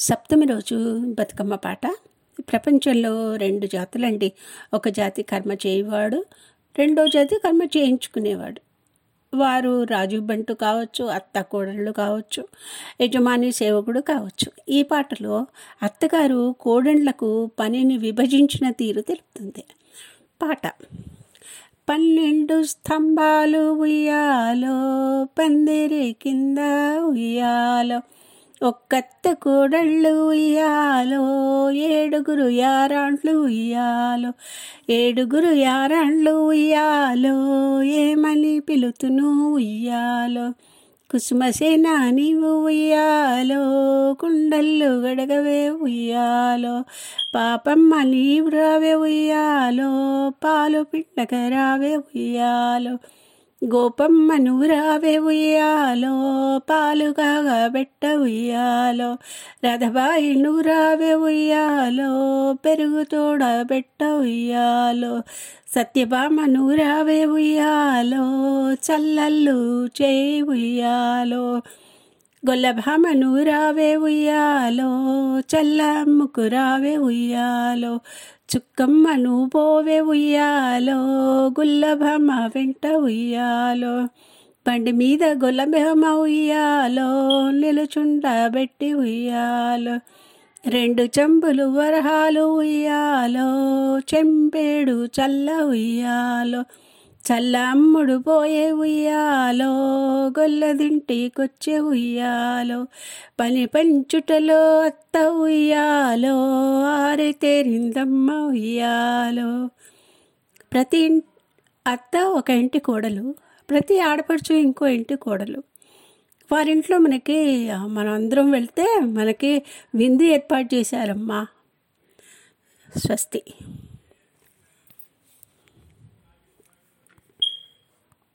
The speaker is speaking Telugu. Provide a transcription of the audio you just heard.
సప్తమి రోజు బతుకమ్మ పాట ప్రపంచంలో రెండు జాతులండి ఒక జాతి కర్మ చేయవాడు రెండో జాతి కర్మ చేయించుకునేవాడు వారు రాజు బంటు కావచ్చు అత్త కోడళ్ళు కావచ్చు యజమాని సేవకుడు కావచ్చు ఈ పాటలో అత్తగారు కోడళ్ళకు పనిని విభజించిన తీరు తెలుపుతుంది పాట పన్నెండు స్తంభాలు ఉయ్యాలో పందిరి కింద ఉయ్యాలో ఒక్కత్త కోడళ్ళు ఉయ్యాలో ఏడుగురు యారాండ్లు ఉయ్యాలో ఏడుగురు యారాండ్లు ఉయ్యాలో ఏమని పిలుతును ఉయ్యాలో కుసుమసేన నీవు ఉయ్యాలో కుండళ్ళు గడగవే ఉయ్యాలో పాపమ్మ నీవు రావే ఉయ్యాలో పాలు పిండక రావే ఉయ్యాలో గోపమ్మ నువ్వు రావే ఉయ్యాలో పాలుగా బెట్ట ఉయ్యాలో రథబాయి నువ్వు రావే ఉయ్యాలో పెరుగు తోడ బెట్ట ఉయ్యాలో సత్యభామ నువ్వు రావే ఉయ్యాలో చల్లల్లు చేయి ఉయ్యాలో గొల్లభామ నువ్వు రావే ఉయ్యాలో చల్లమ్మకు రావే ఉయ్యాలో చుక్కమ్మ నువ్వు పోవే ఉయ్యాలో గుల్లభమ్మ వెంట ఉయ్యాలో బండి మీద గొల్లభమ్మ ఉయ్యాలో నిలుచుండబెట్టి ఉయ్యాలో రెండు చెంబులు వరహాలు ఉయ్యాలో చెంపేడు చల్ల ఉయ్యాలో చల్ల అమ్ముడు పోయే ఉయ్యాలో గొల్లదింటికొచ్చే ఉయ్యాలో పని పంచుటలో అత్త ఉయ్యాలో ఆరి తేరిందమ్మ ఉయ్యాలో ప్రతి అత్త ఒక ఇంటి కోడలు ప్రతి ఆడపడుచు ఇంకో ఇంటి కోడలు వారింట్లో మనకి మనం అందరం వెళ్తే మనకి విందు ఏర్పాటు చేశారమ్మా స్వస్తి